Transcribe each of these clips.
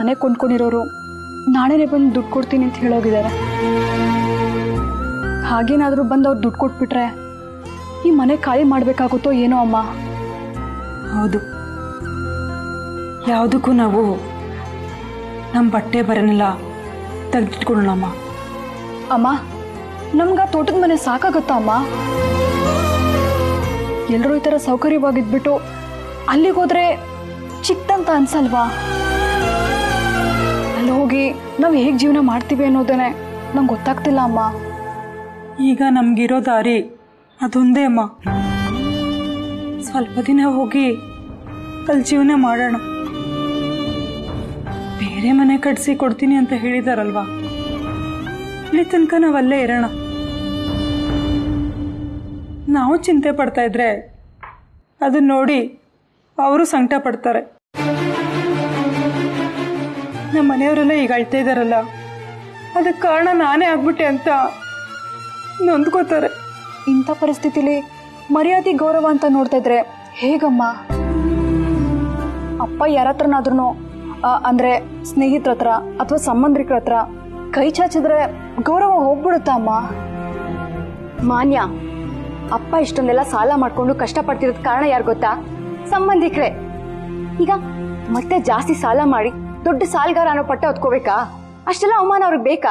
ಮನೆ ಕೊಂಡ್ಕೊಂಡಿರೋರು ನಾಳೆನೇ ಬಂದು ದುಡ್ಡು ಕೊಡ್ತೀನಿ ಅಂತ ಹೇಳೋಗಿದ್ದಾರೆ ಹಾಗೇನಾದರೂ ಬಂದು ಅವ್ರು ದುಡ್ಡು ಕೊಟ್ಬಿಟ್ರೆ ಈ ಮನೆ ಖಾಲಿ ಮಾಡಬೇಕಾಗುತ್ತೋ ಏನೋ ಅಮ್ಮ ಹೌದು ಯಾವುದಕ್ಕೂ ನಾವು ನಮ್ಮ ಬಟ್ಟೆ ಬರನೆಲ್ಲ ತೆಗೆದಿಟ್ಕೊಳ್ಳೋಣಮ್ಮ ಅಮ್ಮ ನಮ್ಗೆ ಆ ತೋಟದ ಮನೆ ಸಾಕಾಗುತ್ತಾ ಅಮ್ಮ ಎಲ್ಲರೂ ಈ ಥರ ಸೌಕರ್ಯವಾಗಿದ್ಬಿಟ್ಟು ಅಲ್ಲಿಗೆ ಹೋದ್ರೆ ಚಿಕ್ಕದಂತ ಅನ್ಸಲ್ವಾ ಅಲ್ಲಿ ಹೋಗಿ ನಾವು ಹೇಗೆ ಜೀವನ ಮಾಡ್ತೀವಿ ಅನ್ನೋದೇನೆ ನಂಗೆ ಗೊತ್ತಾಗ್ತಿಲ್ಲ ಅಮ್ಮ ಈಗ ನಮಗಿರೋ ದಾರಿ ಅದೊಂದೇ ಅಮ್ಮ ಸ್ವಲ್ಪ ದಿನ ಹೋಗಿ ಅಲ್ಲಿ ಜೀವನ ಮಾಡೋಣ ಬೇರೆ ಮನೆ ಕಟ್ಸಿ ಕೊಡ್ತೀನಿ ಅಂತ ಹೇಳಿದಾರಲ್ವಾ ಇಲ್ಲಿ ತನಕ ನಾವಲ್ಲೇ ಇರೋಣ ನಾವು ಚಿಂತೆ ಪಡ್ತಾ ಇದ್ರೆ ಅದನ್ನ ನೋಡಿ ಅವರು ಸಂಕಟ ಪಡ್ತಾರೆ ನಮ್ಮ ಮನೆಯವರೆಲ್ಲ ಈಗ ಅಳ್ತಾ ಇದ್ದಾರಲ್ಲ ಅದಕ್ಕೆ ಕಾರಣ ನಾನೇ ಆಗ್ಬಿಟ್ಟೆ ಅಂತ ನೊಂದ್ಕೋತಾರೆ ಇಂಥ ಪರಿಸ್ಥಿತಿಲಿ ಮರ್ಯಾದೆ ಗೌರವ ಅಂತ ನೋಡ್ತಾ ಇದ್ರೆ ಹೇಗಮ್ಮ ಅಪ್ಪ ಯಾರ ಹತ್ರನಾದ್ರೂ ಅಂದ್ರೆ ಸ್ನೇಹಿತರ ಹತ್ರ ಅಥವಾ ಸಂಬಂಧಿಕರ ಹತ್ರ ಕೈ ಚಾಚಿದ್ರೆ ಗೌರವ ಹೋಗ್ಬಿಡುತ್ತಾ ಅಮ್ಮ ಮಾನ್ಯ ಅಪ್ಪ ಇಷ್ಟೊಂದೆಲ್ಲ ಸಾಲ ಮಾಡ್ಕೊಂಡು ಕಷ್ಟಪಡ್ತಿರೋದ್ ಕಾರಣ ಯಾರು ಗೊತ್ತಾ ಸಂಬಂಧಿಕರೇ ಈಗ ಮತ್ತೆ ಜಾಸ್ತಿ ಸಾಲ ಮಾಡಿ ದೊಡ್ಡ ಸಾಲಗಾರ ಅನ್ನೋ ಪಟ್ಟ ಹೊತ್ಕೋಬೇಕಾ ಅಷ್ಟೆಲ್ಲ ಅವಮಾನ ಅವ್ರಿಗೆ ಬೇಕಾ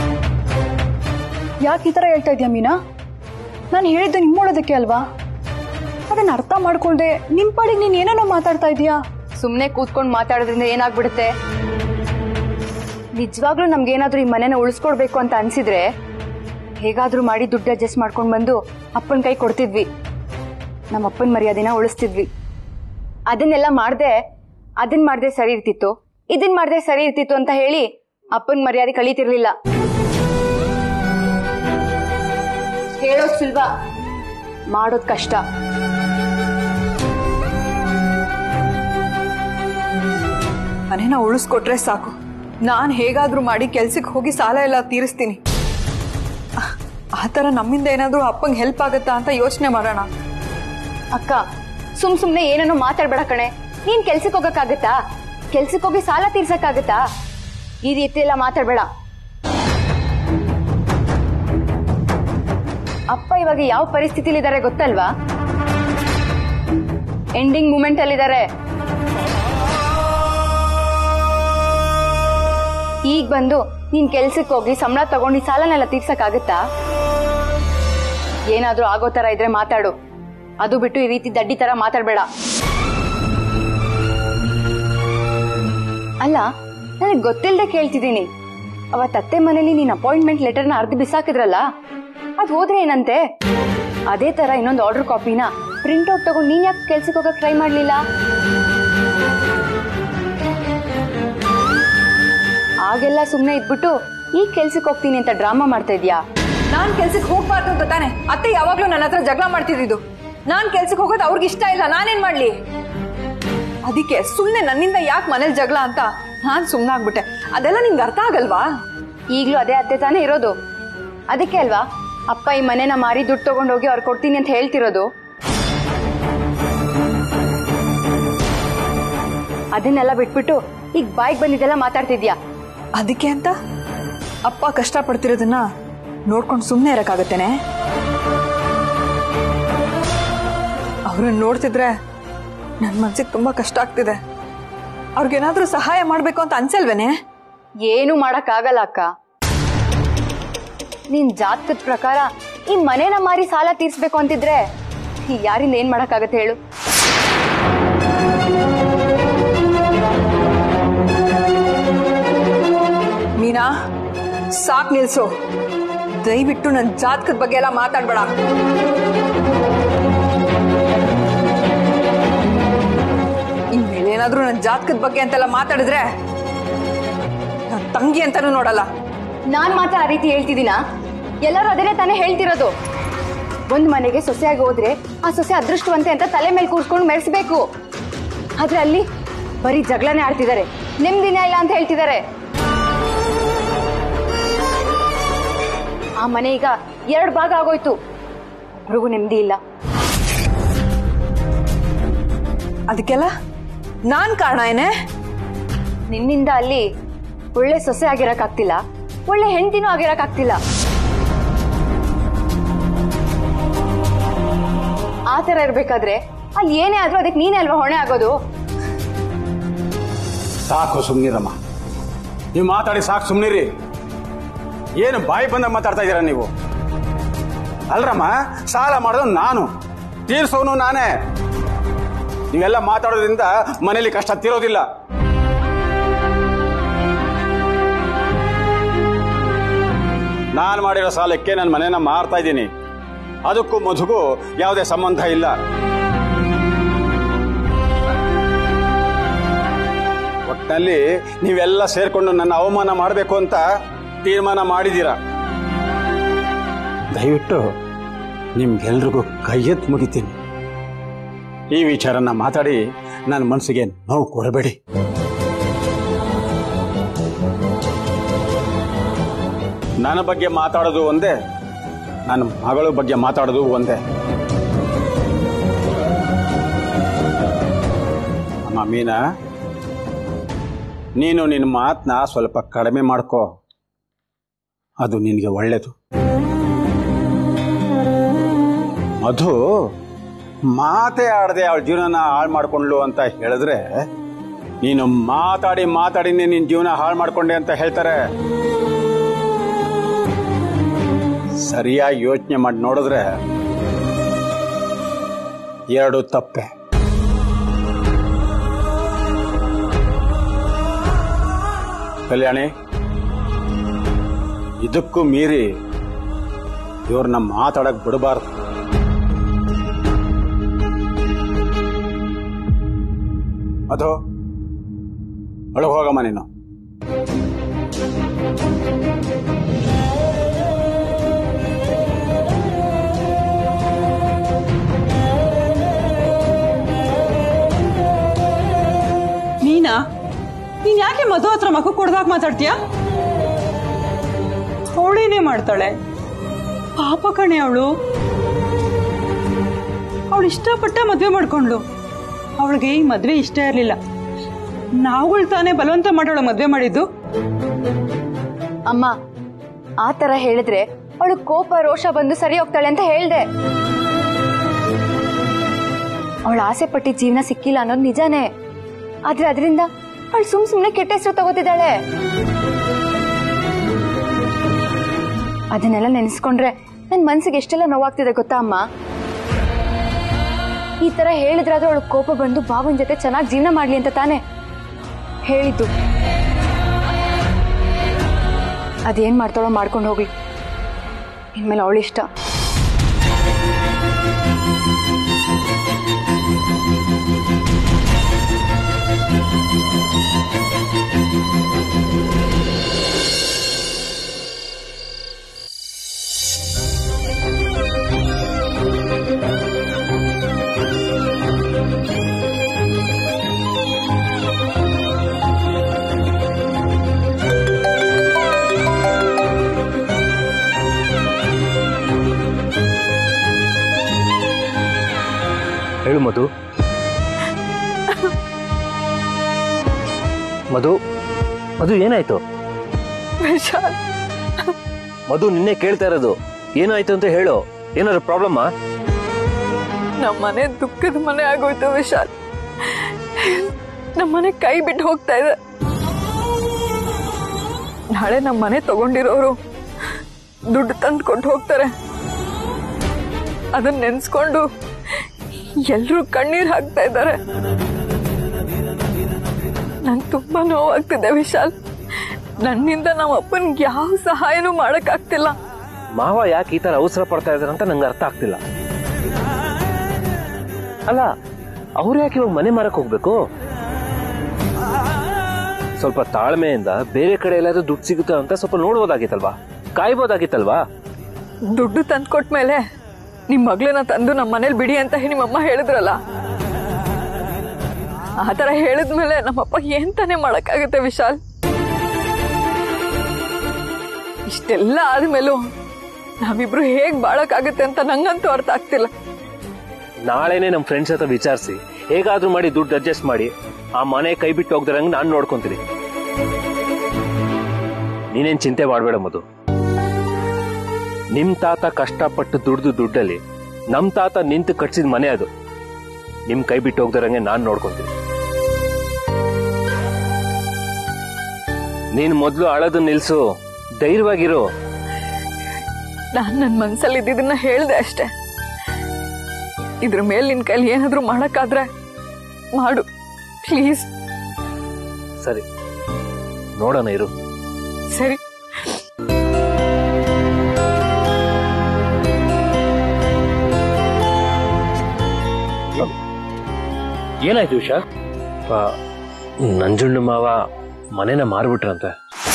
ಯಾಕೆ ಈ ಥರ ಹೇಳ್ತಾ ಇದೆಯಾ ಮೀನಾ ನಾನು ಹೇಳಿದ್ದು ನಿಮ್ಮೊಳೋದಕ್ಕೆ ಅಲ್ವಾ ಅದನ್ನ ಅರ್ಥ ಮಾಡ್ಕೊಳ್ದೆ ನಿಮ್ ಪಾಡಿಗೆ ನೀನ್ ಏನೇನೋ ಮಾತಾಡ್ತಾ ಇದೀಯಾ ಸುಮ್ಮನೆ ಕೂತ್ಕೊಂಡು ಮಾತಾಡೋದ್ರಿಂದ ಏನಾಗ್ಬಿಡುತ್ತೆ ನಿಜವಾಗ್ಲೂ ನಮ್ಗೇನಾದ್ರೂ ಈ ಮನೆನ ಉಳಿಸ್ಕೊಡ್ಬೇಕು ಅಂತ ಅನ್ಸಿದ್ರೆ ಹೇಗಾದ್ರೂ ಮಾಡಿ ದುಡ್ಡು ಅಡ್ಜಸ್ಟ್ ಮಾಡ್ಕೊಂಡು ಬಂದು ಅಪ್ಪನ ಕೈ ಕೊಡ್ತಿದ್ವಿ ನಮ್ಮ ಅಪ್ಪನ ಮರ್ಯಾದೆನ ಉಳಿಸ್ತಿದ್ವಿ ಅದನ್ನೆಲ್ಲ ಮಾಡ್ದೆ ಅದನ್ ಮಾಡ್ದೆ ಸರಿ ಇರ್ತಿತ್ತು ಇದನ್ ಮಾಡ್ದೆ ಸರಿ ಇರ್ತಿತ್ತು ಅಂತ ಹೇಳಿ ಅಪ್ಪನ ಮರ್ಯಾದೆ ಕಳೀತಿರ್ಲಿಲ್ಲ ಹೇಳೋದ್ ಸುಲಭ ಮಾಡೋದ್ ಕಷ್ಟ ಮನೇನ ಉಳಿಸ್ಕೊಟ್ರೆ ಸಾಕು ನಾನು ಹೇಗಾದ್ರೂ ಮಾಡಿ ಕೆಲ್ಸಕ್ಕೆ ಹೋಗಿ ಸಾಲ ಎಲ್ಲ ತೀರಿಸ್ತೀನಿ ಆ- ಆ ಥರ ನಮ್ಮಿಂದ ಏನಾದರೂ ಅಪ್ಪಂಗೆ ಹೆಲ್ಪ್ ಆಗುತ್ತಾ ಅಂತ ಯೋಚನೆ ಮಾಡೋಣ ಅಕ್ಕ ಸುಮ್ ಸುಮ್ನೆ ಏನನ್ನೋ ಮಾತಾಡ್ಬೇಡ ಕಣೆ ನೀನ್ ಕೆಲ್ಸಕ್ಕೆ ಹೋಗಕ್ಕಾಗತ್ತಾ ಕೆಲ್ಸಕ್ಕೆ ಹೋಗಿ ಸಾಲ ತೀರ್ಸಕ್ಕಾಗತ್ತಾ ಈ ರೀತಿ ಎಲ್ಲ ಮಾತಾಡ್ಬೇಡ ಅಪ್ಪ ಇವಾಗ ಯಾವ ಪರಿಸ್ಥಿತಿಲಿದ್ದಾರೆ ಗೊತ್ತಲ್ವಾ ಎಂಡಿಂಗ್ ಮೂಮೆಂಟ್ ಅಲ್ಲಿದ್ದಾರೆ ಈಗ ಬಂದು ನೀನ್ ಕೆಲ್ಸಕ್ಕೆ ಹೋಗಿ ಸಂಬಳ ತಗೊಂಡು ಈ ಸಾಲನೆಲ್ಲ ತೀರ್ಸಕ್ಕಾಗತ್ತಾ ಏನಾದ್ರೂ ಆಗೋ ತರ ಇದ್ರೆ ಮಾತಾಡು ಅದು ಬಿಟ್ಟು ಈ ರೀತಿ ದಡ್ಡಿ ತರ ಮಾತಾಡ್ಬೇಡ ಅಲ್ಲ ನನಗೆ ಗೊತ್ತಿಲ್ಲದೆ ಕೇಳ್ತಿದ್ದೀನಿ ಅವತ್ತು ಅತ್ತೆ ಮನೇಲಿ ನೀನ್ ಅಪಾಯಿಂಟ್ಮೆಂಟ್ ಲೆಟರ್ನ ಅರ್ಧ ಬಿಸಾಕಿದ್ರಲ್ಲ ಅದು ಹೋದ್ರೆ ಏನಂತೆ ಅದೇ ತರ ಇನ್ನೊಂದು ಆರ್ಡರ್ ಕಾಪಿನ ಪ್ರಿಂಟ್ ಔಟ್ ತಗೊಂಡು ನೀನ್ ಯಾಕೆ ಕೆಲ್ಸಕ್ಕೆ ಹೋಗಕ್ ಟ್ರೈ ಮಾಡ್ಲಿಲ್ಲ ಆಗೆಲ್ಲ ಸುಮ್ಮನೆ ಇದ್ಬಿಟ್ಟು ಈಗ ಕೆಲ್ಸಕ್ಕೆ ಹೋಗ್ತೀನಿ ಅಂತ ಡ್ರಾಮಾ ಮಾಡ್ತಾ ಇದ್ಯಾ ನಾನು ಕೆಲ್ಸಕ್ಕೆ ಹೋಗ್ಬಾರ್ದು ಅಂತ ತಾನೆ ಅತ್ತೆ ಯಾವಾಗ್ಲೂ ನನ್ನ ಹತ್ರ ಜಗಳ ಮಾಡ್ತಿದ್ದು ನಾನು ಕೆಲ್ಸಕ್ಕೆ ಹೋಗೋದು ಅವ್ರಿಗೆ ಇಷ್ಟ ಇಲ್ಲ ನಾನೇನ್ ಮಾಡ್ಲಿ ಅದಕ್ಕೆ ಸುಮ್ಮನೆ ನನ್ನಿಂದ ಯಾಕೆ ಮನೇಲಿ ಜಗಳ ಅಂತ ನಾನು ಸುಮ್ಮನಾಗ್ಬಿಟ್ಟೆ ಅದೆಲ್ಲ ನಿಂಗೆ ಅರ್ಥ ಆಗಲ್ವಾ ಈಗ್ಲೂ ಅದೇ ಅತ್ತೆ ತಾನೇ ಇರೋದು ಅದಕ್ಕೆ ಅಲ್ವಾ ಅಪ್ಪ ಈ ಮನೆನ ಮಾರಿ ದುಡ್ಡು ತಗೊಂಡೋಗಿ ಅವ್ರು ಕೊಡ್ತೀನಿ ಅಂತ ಹೇಳ್ತಿರೋದು ಅದನ್ನೆಲ್ಲ ಬಿಟ್ಬಿಟ್ಟು ಈಗ ಬಾಯ್ಗೆ ಬಂದಿದ್ದೆಲ್ಲ ಮಾತಾಡ್ತಿದ್ಯಾ ಅದಕ್ಕೆ ಅಂತ ಅಪ್ಪ ಕಷ್ಟಪಡ್ತಿರೋದನ್ನ ನೋಡ್ಕೊಂಡು ಸುಮ್ಮನೆ ಇರಕ್ಕಾಗತ್ತೇನೆ ಅವ್ರನ್ನ ನೋಡ್ತಿದ್ರೆ ನನ್ನ ಮನ್ಸಿಗೆ ತುಂಬಾ ಕಷ್ಟ ಆಗ್ತಿದೆ ಅವ್ರಿಗೇನಾದ್ರೂ ಸಹಾಯ ಮಾಡ್ಬೇಕು ಅಂತ ಅನ್ಸಲ್ವೇನೆ ಏನು ಮಾಡಕ್ಕಾಗಲ್ಲ ಅಕ್ಕ ನಿನ್ ಜಾತಕದ ಪ್ರಕಾರ ಈ ಮನೆನ ಮಾರಿ ಸಾಲ ತೀರ್ಸ್ಬೇಕು ಅಂತಿದ್ರೆ ಈ ಯಾರಿಂದ ಏನ್ ಮಾಡಕ್ಕಾಗತ್ತೆ ಹೇಳು ಮೀನಾ ಸಾಕ್ ನಿಲ್ಸು ದಯವಿಟ್ಟು ನನ್ನ ಜಾತಕದ ಬಗ್ಗೆ ಎಲ್ಲ ಮಾತಾಡ್ಬೇಡ ಇನ್ಮೇಲೆ ಏನಾದ್ರೂ ನನ್ನ ಜಾತಕದ ಬಗ್ಗೆ ಅಂತೆಲ್ಲ ಮಾತಾಡಿದ್ರೆ ನನ್ನ ತಂಗಿ ಅಂತಾನೂ ನೋಡಲ್ಲ ನಾನ್ ಮಾತ್ರ ಆ ರೀತಿ ಹೇಳ್ತಿದ್ದೀನಾ ಎಲ್ಲರೂ ಅದನ್ನೇ ತಾನೇ ಹೇಳ್ತಿರೋದು ಒಂದ್ ಮನೆಗೆ ಸೊಸೆಯಾಗಿ ಹೋದ್ರೆ ಆ ಸೊಸೆ ಅದೃಷ್ಟವಂತೆ ಅಂತ ತಲೆ ಮೇಲೆ ಕೂರ್ಸ್ಕೊಂಡು ಮೆರೆಸ್ಬೇಕು ಆದ್ರೆ ಅಲ್ಲಿ ಬರೀ ಜಗಳನೇ ಆಡ್ತಿದ್ದಾರೆ ನೆಮ್ಮದಿನೇ ಇಲ್ಲ ಅಂತ ಹೇಳ್ತಿದ್ದಾರೆ ಆ ಮನೆ ಈಗ ಎರಡು ಭಾಗ ಆಗೋಯ್ತು ಒಬ್ರಿಗೂ ನೆಮ್ಮದಿ ಇಲ್ಲ ಅದಕ್ಕೆಲ್ಲ ನಾನ್ ಕಾರಣ ಏನೇ ನಿನ್ನಿಂದ ಅಲ್ಲಿ ಒಳ್ಳೆ ಸೊಸೆ ಆಗಿರಕ್ಕಾಗ್ತಿಲ್ಲ ಒಳ್ಳೆ ಹೆಂಡತಿನೂ ಆಗಿರಕ್ಕಾಗ್ತಿಲ್ಲ ಆ ತರ ಇರ್ಬೇಕಾದ್ರೆ ಅಲ್ಲಿ ಏನೇ ಆದ್ರೂ ಅದಕ್ಕೆ ನೀನೇ ಅಲ್ವಾ ಹೊಣೆ ಆಗೋದು ಸಾಕು ಸುಮ್ನಿರಮ್ಮ ನೀವು ಮಾತಾಡಿ ಸಾಕು ಸುಮ್ನಿರಿ ಏನು ಬಾಯಿ ಬಂದ ಮಾತಾಡ್ತಾ ಇದ್ದೀರಾ ನೀವು ಅಲ್ರಮ್ಮ ಸಾಲ ಮಾಡೋದು ನಾನು ತೀರ್ಸೋನು ನಾನೇ ನೀವೆಲ್ಲ ಮಾತಾಡೋದ್ರಿಂದ ಮನೇಲಿ ಕಷ್ಟ ತೀರೋದಿಲ್ಲ ನಾನು ಮಾಡಿರೋ ಸಾಲಕ್ಕೆ ನನ್ನ ಮನೇನ ಮಾರ್ತಾ ಇದ್ದೀನಿ ಅದಕ್ಕೂ ಮಧುಗೂ ಯಾವುದೇ ಸಂಬಂಧ ಇಲ್ಲ ಒಟ್ಟಿನಲ್ಲಿ ನೀವೆಲ್ಲ ಸೇರ್ಕೊಂಡು ನನ್ನ ಅವಮಾನ ಮಾಡಬೇಕು ಅಂತ ತೀರ್ಮಾನ ಮಾಡಿದ್ದೀರಾ ದಯವಿಟ್ಟು ನಿಮ್ಗೆಲ್ರಿಗೂ ಕೈ ಎತ್ತು ಮುಗಿತೀನಿ ಈ ವಿಚಾರನ ಮಾತಾಡಿ ನನ್ನ ಮನಸ್ಸಿಗೆ ನೋವು ಕೊಡಬೇಡಿ ನನ್ನ ಬಗ್ಗೆ ಮಾತಾಡೋದು ಒಂದೇ ನನ್ನ ಮಗಳ ಬಗ್ಗೆ ಮಾತಾಡೋದು ಒಂದೇ ಅಮ್ಮ ಮೀನಾ ನೀನು ನಿನ್ನ ಮಾತನ್ನ ಸ್ವಲ್ಪ ಕಡಿಮೆ ಮಾಡ್ಕೋ ಅದು ನಿನಗೆ ಒಳ್ಳೇದು ಮಧು ಮಾತೇ ಆಡದೆ ಅವಳ ಜೀವನನ ಹಾಳು ಮಾಡ್ಕೊಂಡ್ಲು ಅಂತ ಹೇಳಿದ್ರೆ ನೀನು ಮಾತಾಡಿ ಮಾತಾಡಿನೇ ನಿನ್ನ ಜೀವನ ಹಾಳು ಮಾಡ್ಕೊಂಡೆ ಅಂತ ಹೇಳ್ತಾರೆ ಸರಿಯಾಗಿ ಯೋಚನೆ ಮಾಡಿ ನೋಡಿದ್ರೆ ಎರಡು ತಪ್ಪೆ ಕಲ್ಯಾಣಿ ಇದಕ್ಕೂ ಮೀರಿ ಇವ್ರನ್ನ ಮಾತಾಡಕ್ ಬಿಡಬಾರ್ದು ಅದು ಒಳಗೆ ಹೋಗಮ್ಮ ನೀನು ನೀನಾ ನೀನ್ ಯಾಕೆ ಮಧು ಹತ್ರ ಮಗು ಕೊಡ್ದಾಗ ಮಾತಾಡ್ತೀಯ ಅವಳೇನೇ ಮಾಡ್ತಾಳೆ ಪಾಪ ಕಣೆ ಅವಳು ಅವಳು ಇಷ್ಟಪಟ್ಟ ಮದ್ವೆ ಮಾಡ್ಕೊಂಡ್ಳು ಅವಳಿಗೆ ಈ ಮದ್ವೆ ಇಷ್ಟ ಇರಲಿಲ್ಲ ನಾವುಗಳು ತಾನೇ ಬಲವಂತ ಮಾಡೋಳ ಮದ್ವೆ ಮಾಡಿದ್ದು ಅಮ್ಮ ಆ ತರ ಹೇಳಿದ್ರೆ ಅವಳು ಕೋಪ ರೋಷ ಬಂದು ಸರಿ ಹೋಗ್ತಾಳೆ ಅಂತ ಹೇಳ್ದೆ ಅವಳ ಆಸೆ ಪಟ್ಟಿದ ಜೀವನ ಸಿಕ್ಕಿಲ್ಲ ಅನ್ನೋದು ನಿಜಾನೇ ಆದ್ರೆ ಅದರಿಂದ ಅವಳು ಸುಮ್ ಸುಮ್ನೆ ಕೆಟ್ಟ ಹೆಸರು ತಗೋತಿದ್ದಾಳೆ ಅದನ್ನೆಲ್ಲ ನೆನೆಸ್ಕೊಂಡ್ರೆ ನನ್ ಮನ್ಸಿಗೆ ಎಷ್ಟೆಲ್ಲ ನೋವಾಗ್ತಿದೆ ಗೊತ್ತಾ ಅಮ್ಮ ಈ ತರ ಹೇಳಿದ್ರಾದ್ರೂ ಅವಳು ಕೋಪ ಬಂದು ಬಾವನ್ ಜೊತೆ ಚೆನ್ನಾಗಿ ಜೀವನ ಮಾಡ್ಲಿ ಅಂತ ತಾನೇ ಹೇಳಿದ್ದು ಅದೇನ್ ಮಾಡ್ತಾಳೋ ಮಾಡ್ಕೊಂಡು ಹೋಗ್ಲಿ ಇನ್ಮೇಲೆ ಅವಳ ಇಷ್ಟ ಹೇಳು ಮಧು ಮಧು ಮಧು ಏನಾಯ್ತು ವಿಶಾಲ್ ಮಧು ನಿನ್ನೆ ಕೇಳ್ತಾ ಇರೋದು ಏನಾಯ್ತು ಅಂತ ಹೇಳು ಏನಾದ್ರು ಪ್ರಾಬ್ಲಮ್ಮಾ ನಮ್ಮ ಮನೆ ದುಃಖದ ಮನೆ ಆಗೋಯ್ತು ವಿಶಾಲ್ ನಮ್ಮ ಮನೆ ಕೈ ಬಿಟ್ಟು ಹೋಗ್ತಾ ಇದೆ ನಾಳೆ ನಮ್ಮ ಮನೆ ತಗೊಂಡಿರೋರು ದುಡ್ಡು ತಂದು ಕೊಟ್ಟು ಹೋಗ್ತಾರೆ ಅದನ್ನ ನೆನ್ಸ್ಕೊಂಡು ಎಲ್ರೂ ಕಣ್ಣೀರ್ ಹಾಕ್ತಾ ಇದ್ದಾರೆ ನಂಗೆ ತುಂಬಾ ನೋವಾಗ್ತಿದೆ ವಿಶಾಲ್ ನನ್ನಿಂದ ನಮ್ಮ ಅಪ್ಪನ್ಗೆ ಯಾವ ಸಹಾಯನೂ ಮಾಡಕ್ಕಾಗ್ತಿಲ್ಲ ಮಾವ ಯಾಕೆ ಈ ತರ ಅವಸರ ಪಡ್ತಾ ಇದಾರೆ ಅಂತ ನಂಗೆ ಅರ್ಥ ಆಗ್ತಿಲ್ಲ ಅಲ್ಲ ಅವ್ರು ಯಾಕೆ ಇವಾಗ ಮನೆ ಮಾರಕ್ ಹೋಗ್ಬೇಕು ಸ್ವಲ್ಪ ತಾಳ್ಮೆಯಿಂದ ಬೇರೆ ಕಡೆ ಎಲ್ಲಾದ್ರೂ ದುಡ್ಡು ಸಿಗುತ್ತಾ ಅಂತ ಸ್ವಲ್ಪ ನೋಡ್ಬೋದಾಗಿತ್ತಲ್ವಾ ಕಾಯ್ಬೋದಾಗಿತ್ತಲ್ವಾ ದುಡ್ಡು ತಂದು ಕೊಟ್ಮೇಲೆ ನಿಮ್ ಮಗಳನ್ನ ತಂದು ನಮ್ಮ ಮನೇಲಿ ಬಿಡಿ ಅಂತ ನಿಮ್ಮಮ್ಮ ಹೇಳಿದ್ರಲ್ಲ ಆ ಥರ ಹೇಳಿದ್ಮೇಲೆ ನಮ್ಮಪ್ಪ ಏನ್ ತಾನೇ ಮಾಡಕ್ಕಾಗುತ್ತೆ ವಿಶಾಲ್ ಇಷ್ಟೆಲ್ಲ ಆದ್ಮೇಲೂ ನಾವಿಬ್ರು ಹೇಗ್ ಬಾಳಕ್ಕಾಗುತ್ತೆ ಅಂತ ನಂಗಂತೂ ಅರ್ಥ ಆಗ್ತಿಲ್ಲ ನಾಳೆನೆ ನಮ್ಮ ಫ್ರೆಂಡ್ಸ್ ಹತ್ರ ವಿಚಾರಿಸಿ ಹೇಗಾದ್ರೂ ಮಾಡಿ ದುಡ್ಡು ಅಡ್ಜಸ್ಟ್ ಮಾಡಿ ಆ ಮನೆ ಕೈ ಬಿಟ್ಟು ಹೋಗ್ದಾರಂಗ್ ನಾನು ನೋಡ್ಕೊಂತೀನಿ ನೀನೇನ್ ಚಿಂತೆ ಮಾಡಬೇಡ ಮಧು ನಿಮ್ ತಾತ ಕಷ್ಟಪಟ್ಟು ದುಡ್ದು ದುಡ್ಡಲ್ಲಿ ನಮ್ ತಾತ ನಿಂತು ಕಟ್ಸಿದ ಮನೆ ಅದು ನಿಮ್ ಕೈ ಬಿಟ್ಟು ಹೋಗ್ದಿರಂಗೆ ನಾನ್ ನೋಡ್ಕೊಂತೀನಿ ನೀನ್ ಮೊದ್ಲು ಅಳದು ನಿಲ್ಸು ಧೈರ್ಯವಾಗಿರು ನಾನು ನನ್ನ ಮನ್ಸಲ್ಲಿ ಇದ್ದಿದ್ದನ್ನ ಹೇಳ್ದೆ ಅಷ್ಟೇ ಇದ್ರ ಮೇಲೆ ನಿನ್ ಕೈಲಿ ಏನಾದ್ರೂ ಮಾಡಕ್ಕಾದ್ರೆ ಮಾಡು ಪ್ಲೀಸ್ ಸರಿ ನೋಡೋಣ ಇರು ಸರಿ ಏನಾಯ್ತು ಉಷಾ ನಂಜುಂಡು ಮಾವ ಮನೆನ ಮಾರ್ಬಿಟ್ರಂತೆ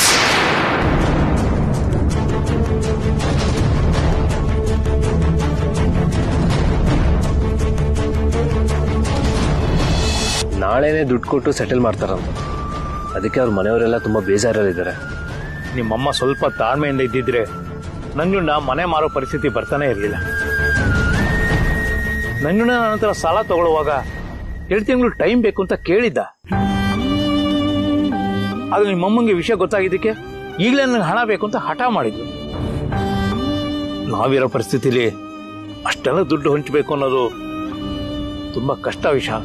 ನಾಳೆನೆ ದುಡ್ಡು ಕೊಟ್ಟು ಸೆಟಲ್ ಮಾಡ್ತಾರಂತ ಅದಕ್ಕೆ ಅವ್ರ ಮನೆಯವರೆಲ್ಲ ತುಂಬಾ ಬೇಜಾರಲ್ಲಿದ್ದಾರೆ ನಿಮ್ಮಮ್ಮ ಸ್ವಲ್ಪ ತಾಳ್ಮೆಯಿಂದ ಇದ್ದಿದ್ರೆ ನಂಜುಂಡ ಮನೆ ಮಾರೋ ಪರಿಸ್ಥಿತಿ ಬರ್ತಾನೆ ಇರಲಿಲ್ಲ ನಂಜುಂಡ ನನ್ನ ಹತ್ರ ಸಾಲ ತಗೊಳ್ಳುವಾಗ ಎರಡು ತಿಂಗಳು ಟೈಮ್ ಬೇಕು ಅಂತ ಕೇಳಿದ್ದ ಆದ್ರೆ ನಿಮ್ಮಮ್ಮಂಗೆ ವಿಷಯ ಗೊತ್ತಾಗಿದ್ದಕ್ಕೆ ಈಗಲೇ ನನಗೆ ಹಣ ಬೇಕು ಅಂತ ಹಠ ಮಾಡಿದ್ರು ನಾವಿರೋ ಪರಿಸ್ಥಿತಿಲಿ ಅಷ್ಟೆಲ್ಲ ದುಡ್ಡು ಹಂಚಬೇಕು ಅನ್ನೋದು ತುಂಬಾ ಕಷ್ಟ ವಿಷಯ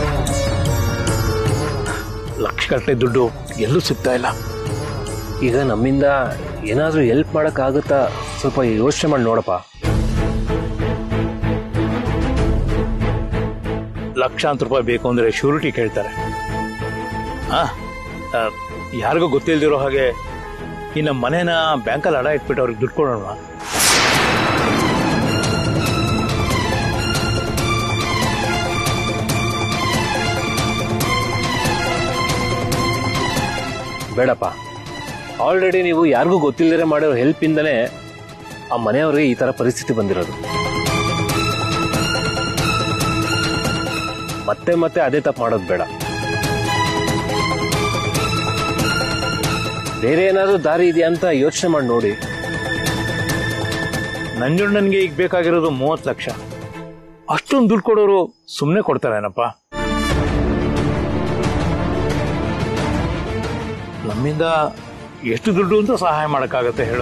ಲಕ್ಷಗಟ್ಟಲೆ ದುಡ್ಡು ಎಲ್ಲೂ ಸಿಗ್ತಾ ಇಲ್ಲ ಈಗ ನಮ್ಮಿಂದ ಏನಾದ್ರೂ ಹೆಲ್ಪ್ ಮಾಡಕ್ಕಾಗುತ್ತಾ ಸ್ವಲ್ಪ ಯೋಚನೆ ಮಾಡಿ ನೋಡಪ್ಪ ಲಕ್ಷಾಂತರ ರೂಪಾಯಿ ಬೇಕು ಅಂದ್ರೆ ಶ್ಯೂರಿಟಿ ಕೇಳ್ತಾರೆ ಆ, ಆ, ಯಾರಿಗೂ ಗೊತ್ತಿಲ್ದಿರೋ ಹಾಗೆ ಈ ನಮ್ಮ ಮನೇನ ಬ್ಯಾಂಕಲ್ಲಿ ಅಡ ಇಟ್ಬಿಟ್ಟು ಅವ್ರಿಗೆ ದುಡ್ಡು ಕೊಡೋಣ ಬೇಡಪ್ಪ ಆಲ್ರೆಡಿ ನೀವು ಯಾರಿಗೂ ಗೊತ್ತಿಲ್ಲದೆ ಮಾಡಿರೋ ಹೆಲ್ಪ್ ಇಂದನೇ ಆ ಮನೆಯವ್ರಿಗೆ ಈ ತರ ಪರಿಸ್ಥಿತಿ ಬಂದಿರೋದು ಮತ್ತೆ ಮತ್ತೆ ಅದೇ ತಪ್ಪು ಮಾಡೋದು ಬೇಡ ಬೇರೆ ಏನಾದ್ರೂ ದಾರಿ ಇದೆಯಾ ಅಂತ ಯೋಚನೆ ಮಾಡಿ ನೋಡಿ ನಂಜುಂಡನ್ಗೆ ಈಗ ಬೇಕಾಗಿರೋದು ಮೂವತ್ತು ಲಕ್ಷ ಅಷ್ಟೊಂದು ದುಡ್ಡು ಕೊಡೋರು ಸುಮ್ಮನೆ ಕೊಡ್ತಾರೇನಪ್ಪ ನಮ್ಮಿಂದ ಎಷ್ಟು ದುಡ್ಡು ಅಂತ ಸಹಾಯ ಮಾಡೋಕ್ಕಾಗತ್ತೆ ಹೇಳು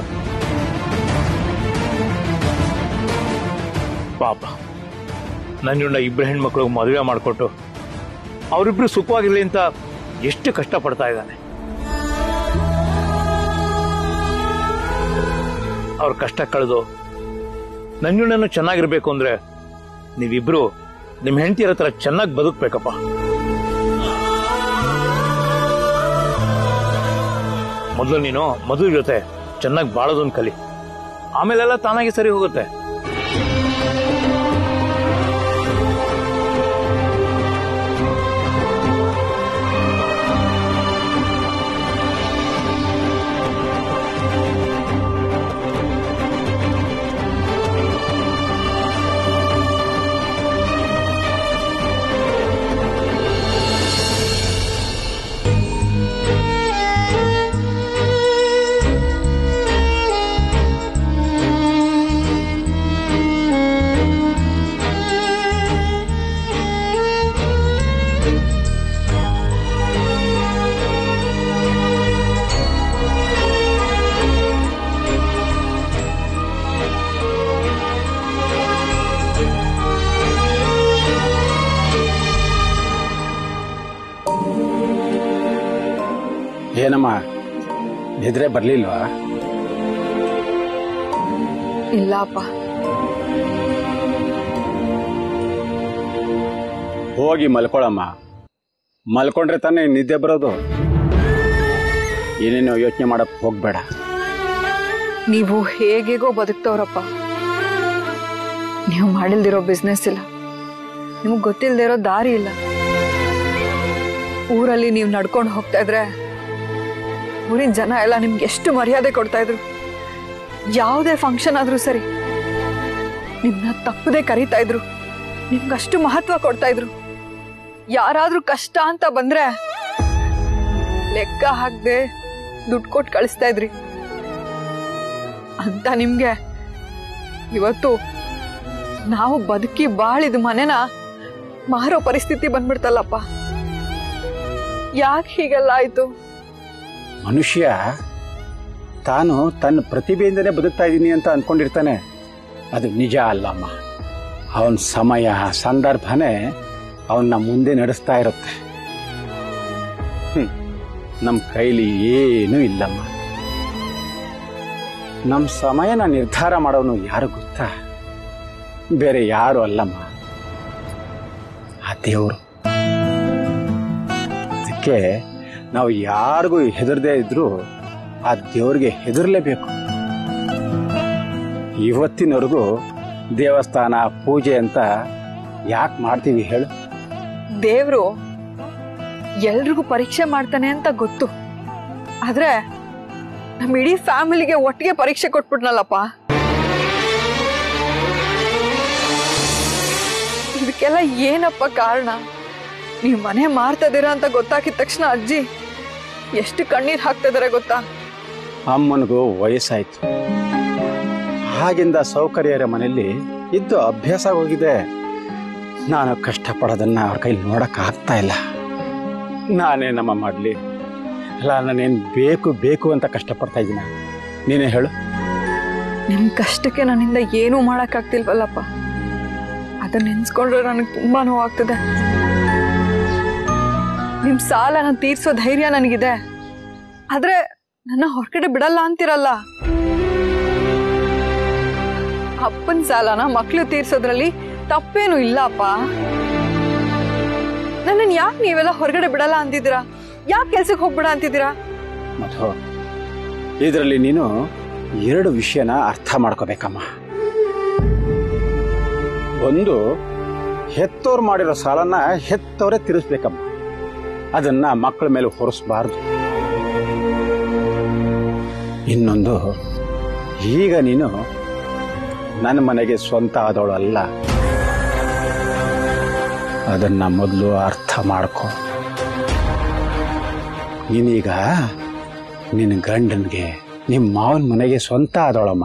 ಪಾಪ ನಂಜುಂಡ ಇಬ್ಬರು ಹೆಣ್ಮಕ್ಳಿಗೆ ಮದುವೆ ಮಾಡಿಕೊಟ್ಟು ಅವರಿಬ್ರು ಸುಖವಾಗಿರ್ಲಿ ಅಂತ ಎಷ್ಟು ಕಷ್ಟಪಡ್ತಾ ಇದ್ದಾನೆ ಅವ್ರ ಕಷ್ಟ ಕಳೆದು ನಂಜುಂಡನು ಚೆನ್ನಾಗಿರ್ಬೇಕು ಅಂದ್ರೆ ನೀವಿಬ್ರು ನಿಮ್ ಹೆಂಡತಿಯರ ಹತ್ರ ಚೆನ್ನಾಗಿ ಬದುಕ್ಬೇಕಪ್ಪ ಮೊದಲು ನೀನು ಮಧು ಜೊತೆ ಚೆನ್ನಾಗಿ ಬಾಳೋದನ್ ಕಲಿ ಆಮೇಲೆಲ್ಲ ತಾನಾಗಿ ಸರಿ ಹೋಗುತ್ತೆ ಏನಮ್ಮ ನಿದ್ರೆ ಬರ್ಲಿಲ್ವಾ ಇಲ್ಲ ಅಪ್ಪ ಹೋಗಿ ಮಲ್ಕೊಳಮ್ಮ ಮಲ್ಕೊಂಡ್ರೆ ತಾನೇ ನಿದ್ದೆ ಬರೋದು ಏನೇನೋ ಯೋಚನೆ ಮಾಡಕ್ ಹೋಗ್ಬೇಡ ನೀವು ಹೇಗೇಗೋ ಬದುಕ್ತವ್ರಪ್ಪ ನೀವು ಮಾಡಿಲ್ದಿರೋ ಬಿಸ್ನೆಸ್ ಇಲ್ಲ ನಿಮಗೆ ಗೊತ್ತಿಲ್ದಿರೋ ದಾರಿ ಇಲ್ಲ ಊರಲ್ಲಿ ನೀವು ನಡ್ಕೊಂಡು ಹೋಗ್ತಾ ಇದ್ರೆ ಊರಿನ ಜನ ಎಲ್ಲ ನಿಮ್ಗೆ ಎಷ್ಟು ಮರ್ಯಾದೆ ಕೊಡ್ತಾ ಇದ್ರು ಯಾವುದೇ ಫಂಕ್ಷನ್ ಆದ್ರೂ ಸರಿ ನಿಮ್ನ ತಪ್ಪದೆ ಕರೀತಾ ಇದ್ರು ನಿಮ್ಗಷ್ಟು ಮಹತ್ವ ಕೊಡ್ತಾ ಇದ್ರು ಯಾರಾದ್ರೂ ಕಷ್ಟ ಅಂತ ಬಂದ್ರೆ ಲೆಕ್ಕ ಹಾಕ್ದೆ ದುಡ್ಡು ಕೊಟ್ಟು ಕಳಿಸ್ತಾ ಇದ್ರಿ ಅಂತ ನಿಮ್ಗೆ ಇವತ್ತು ನಾವು ಬದುಕಿ ಬಾಳಿದ ಮನೆನ ಮಾರೋ ಪರಿಸ್ಥಿತಿ ಬಂದ್ಬಿಡ್ತಲ್ಲಪ್ಪ ಯಾಕೆ ಹೀಗೆಲ್ಲ ಆಯ್ತು ಮನುಷ್ಯ ತಾನು ತನ್ನ ಪ್ರತಿಭೆಯಿಂದನೇ ಬದುಕ್ತಾ ಇದ್ದೀನಿ ಅಂತ ಅನ್ಕೊಂಡಿರ್ತಾನೆ ಅದು ನಿಜ ಅಲ್ಲಮ್ಮ ಅವನ ಸಮಯ ಸಂದರ್ಭನೇ ಅವನ್ನ ಮುಂದೆ ನಡೆಸ್ತಾ ಇರುತ್ತೆ ಹ್ಮ್ ನಮ್ಮ ಕೈಲಿ ಏನೂ ಇಲ್ಲಮ್ಮ ನಮ್ಮ ಸಮಯನ ನಿರ್ಧಾರ ಮಾಡೋನು ಯಾರು ಗೊತ್ತಾ ಬೇರೆ ಯಾರು ಅಲ್ಲಮ್ಮ ಆ ದೇವರು ಅದಕ್ಕೆ ನಾವು ಯಾರಿಗೂ ಹೆದರದೇ ಇದ್ರೂ ಆ ದೇವ್ರಿಗೆ ಹೆದರ್ಲೇಬೇಕು ಇವತ್ತಿನವರೆಗೂ ದೇವಸ್ಥಾನ ಪೂಜೆ ಅಂತ ಯಾಕೆ ಮಾಡ್ತೀವಿ ಹೇಳು ದೇವ್ರು ಎಲ್ರಿಗೂ ಪರೀಕ್ಷೆ ಮಾಡ್ತಾನೆ ಅಂತ ಗೊತ್ತು ಆದ್ರೆ ನಮ್ ಇಡೀ ಫ್ಯಾಮಿಲಿಗೆ ಒಟ್ಟಿಗೆ ಪರೀಕ್ಷೆ ಕೊಟ್ಬಿಟ್ನಲ್ಲಪ್ಪ ಇದಕ್ಕೆಲ್ಲ ಏನಪ್ಪ ಕಾರಣ ನೀವು ಮನೆ ಮಾರ್ತಾ ಇದೀರಾ ಅಂತ ಗೊತ್ತಾಗಿದ ತಕ್ಷಣ ಅಜ್ಜಿ ಎಷ್ಟು ಕಣ್ಣೀರ್ ಹಾಕ್ತಾ ಇದಾರೆ ಗೊತ್ತಾ ಅಮ್ಮನಿಗೂ ವಯಸ್ಸಾಯ್ತು ಆಗಿಂದ ಸೌಕರ್ಯರ ಮನೆಯಲ್ಲಿ ಇದ್ದು ಅಭ್ಯಾಸ ಹೋಗಿದೆ ನಾನು ಕಷ್ಟಪಡೋದನ್ನ ಅವ್ರ ಕೈಲಿ ನೋಡಕ್ ಆಗ್ತಾ ಇಲ್ಲ ನಾನೇ ನಮ್ಮ ಮಾಡಲಿ ಅಲ್ಲ ನಾನೇನು ಬೇಕು ಬೇಕು ಅಂತ ಕಷ್ಟಪಡ್ತಾ ಇದ್ದೀನ ನೀನೇ ಹೇಳು ನಿಮ್ ಕಷ್ಟಕ್ಕೆ ನನ್ನಿಂದ ಏನೂ ಮಾಡಕ್ಕಾಗ್ತಿಲ್ವಲ್ಲಪ್ಪ ಅದನ್ನ ನೆನ್ಸ್ಕೊಂಡ್ರೆ ನನಗೆ ತುಂಬಾ ನೋವಾಗ್ತದೆ ನಿಮ್ ಸಾಲನ ತೀರ್ಸೋ ಧೈರ್ಯ ನನಗಿದೆ ಆದ್ರೆ ನನ್ನ ಹೊರಗಡೆ ಬಿಡಲ್ಲ ಅಂತಿರಲ್ಲ ಅಪ್ಪನ ಸಾಲನ ಮಕ್ಳು ತೀರ್ಸೋದ್ರಲ್ಲಿ ತಪ್ಪೇನು ಇಲ್ಲಪ್ಪ ನನ್ನನ್ ಯಾಕೆ ನೀವೆಲ್ಲ ಹೊರಗಡೆ ಬಿಡಲ್ಲ ಅಂತಿದ್ದೀರಾ ಯಾಕೆ ಕೆಲ್ಸಕ್ಕೆ ಹೋಗ್ಬಿಡ ಅಂತಿದ್ದೀರಾ ಮಧು ಇದರಲ್ಲಿ ನೀನು ಎರಡು ವಿಷಯನ ಅರ್ಥ ಮಾಡ್ಕೋಬೇಕಮ್ಮ ಒಂದು ಹೆತ್ತೋರು ಮಾಡಿರೋ ಸಾಲನ ಹೆತ್ತವರೇ ತೀರಿಸ್ಬೇಕಮ್ಮ ಅದನ್ನ ಮಕ್ಕಳ ಮೇಲೆ ಹೊರಿಸಬಾರ್ದು ಇನ್ನೊಂದು ಈಗ ನೀನು ನನ್ನ ಮನೆಗೆ ಸ್ವಂತ ಆದವಳು ಅಲ್ಲ ಅದನ್ನ ಮೊದಲು ಅರ್ಥ ಮಾಡ್ಕೊ ನೀನೀಗ ನಿನ್ನ ಗಂಡನ್ಗೆ ನಿಮ್ಮ ಮಾವನ ಮನೆಗೆ ಸ್ವಂತ ಆದವಳಮ್ಮ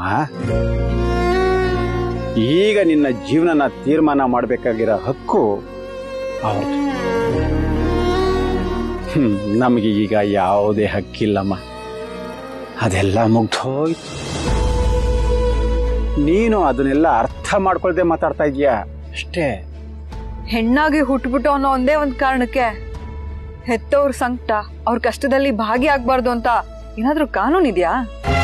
ಈಗ ನಿನ್ನ ಜೀವನನ ತೀರ್ಮಾನ ಮಾಡಬೇಕಾಗಿರೋ ಹಕ್ಕು ಅವ್ರದ್ದು ಹ್ಮ್ ನಮಗೆ ಈಗ ಯಾವುದೇ ಹಕ್ಕಿಲ್ಲಮ್ಮ ಅದೆಲ್ಲ ಮುಗ್ದೋಯ್ತು ನೀನು ಅದನ್ನೆಲ್ಲ ಅರ್ಥ ಮಾಡ್ಕೊಳ್ದೆ ಮಾತಾಡ್ತಾ ಇದೀಯಾ ಅಷ್ಟೇ ಹೆಣ್ಣಾಗಿ ಹುಟ್ಬಿಟ್ಟು ಅನ್ನೋ ಒಂದೇ ಒಂದ್ ಕಾರಣಕ್ಕೆ ಹೆತ್ತವ್ರ ಸಂಕಟ ಅವ್ರ ಕಷ್ಟದಲ್ಲಿ ಭಾಗಿಯಾಗಬಾರ್ದು ಅಂತ ಏನಾದ್ರೂ ಕಾನೂನ್ ಇದೆಯಾ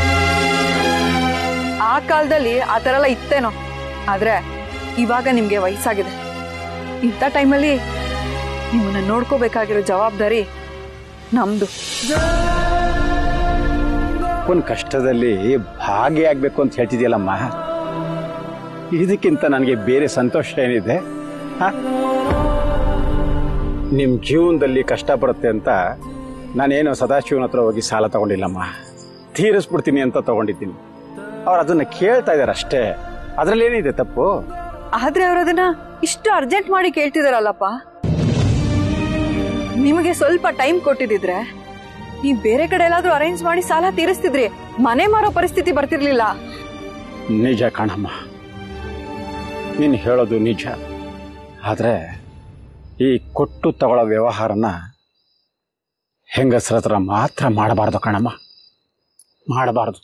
ಆ ಕಾಲದಲ್ಲಿ ಆ ಥರ ಎಲ್ಲ ಇತ್ತೇನೋ ಆದ್ರೆ ಇವಾಗ ನಿಮ್ಗೆ ವಯಸ್ಸಾಗಿದೆ ಇಂಥ ಟೈಮಲ್ಲಿ ನಿಮ್ಮನ್ನ ನೋಡ್ಕೋಬೇಕಾಗಿರೋ ಜವಾಬ್ದಾರಿ ನಮ್ದು ಒಂದು ಕಷ್ಟದಲ್ಲಿ ಭಾಗಿಯಾಗಬೇಕು ಅಂತ ಹೇಳ್ತಿದ್ಯಲ್ಲಮ್ಮ ಇದಕ್ಕಿಂತ ನನಗೆ ಬೇರೆ ಸಂತೋಷ ಏನಿದೆ ಹ? ನಿಮ್ ಜೀವನದಲ್ಲಿ ಕಷ್ಟ ಬರುತ್ತೆ ಅಂತ ನಾನೇನು ಸದಾಶಿವನ ಹತ್ರ ಹೋಗಿ ಸಾಲ ತಗೊಂಡಿಲ್ಲಮ್ಮ ತೀರಿಸ್ಬಿಡ್ತೀನಿ ಅಂತ ತಗೊಂಡಿದ್ದೀನಿ ಅವ್ರು ಅದನ್ನ ಕೇಳ್ತಾ ಇದಾರೆ ಅಷ್ಟೇ ಅದ್ರಲ್ಲಿ ಏನಿದೆ ತಪ್ಪು ಆದ್ರೆ ಅವ್ರು ಅದನ್ನ ಇಷ್ಟು ಅರ್ಜೆಂಟ್ ಮಾಡಿ ಕೇಳ್ತಿದಾರಲ್ಲಪ್ಪ ನಿಮಗೆ ಸ್ವಲ್ಪ ಟೈಮ್ ಕೊಟ್ಟಿದ್ರೆ ನೀವ್ ಬೇರೆ ಕಡೆ ಎಲ್ಲಾದ್ರೂ ಅರೇಂಜ್ ಮಾಡಿ ಸಾಲ ತೀರಿಸ್ತಿದ್ರಿ ಮನೆ ಮಾರೋ ಪರಿಸ್ಥಿತಿ ಬರ್ತಿರ್ಲಿಲ್ಲ ನಿಜ ಕಣಮ್ಮ ನೀನು ಹೇಳೋದು ನಿಜ ಆದರೆ ಈ ಕೊಟ್ಟು ತಗೊಳ್ಳೋ ವ್ಯವಹಾರನ ಹೆಂಗಸ್ರ ಹತ್ರ ಮಾತ್ರ ಮಾಡಬಾರ್ದು ಕಣಮ್ಮ ಮಾಡಬಾರ್ದು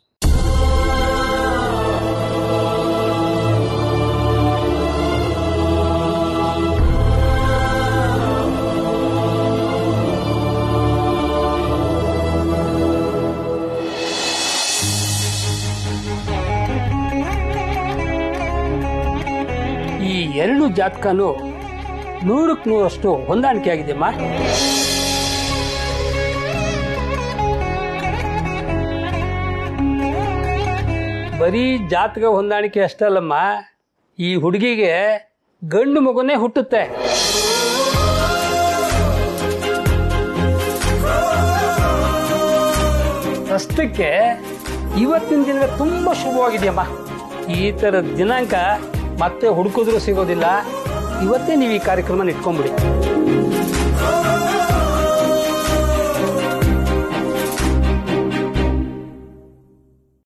ಈ ಎರಡು ಜಾತಕನು ನೂರಕ್ಕೆ ನೂರಷ್ಟು ಹೊಂದಾಣಿಕೆ ಆಗಿದೆಯಮ್ಮ ಬರೀ ಜಾತಕ ಹೊಂದಾಣಿಕೆ ಅಷ್ಟಲ್ಲಮ್ಮ ಈ ಹುಡುಗಿಗೆ ಗಂಡು ಮಗುನೇ ಹುಟ್ಟುತ್ತೆ ಪ್ರಸ್ತುತಕ್ಕೆ ಇವತ್ತಿನ ದಿನ ತುಂಬಾ ಶುಭವಾಗಿದೆಯಮ್ಮ ಈ ಥರದ ದಿನಾಂಕ ಮತ್ತೆ ಹುಡುಕಿದ್ರು ಸಿಗೋದಿಲ್ಲ ಇವತ್ತೇ ನೀವು ಈ ಕಾರ್ಯಕ್ರಮ ಇಟ್ಕೊಂಡ್ಬಿಡಿ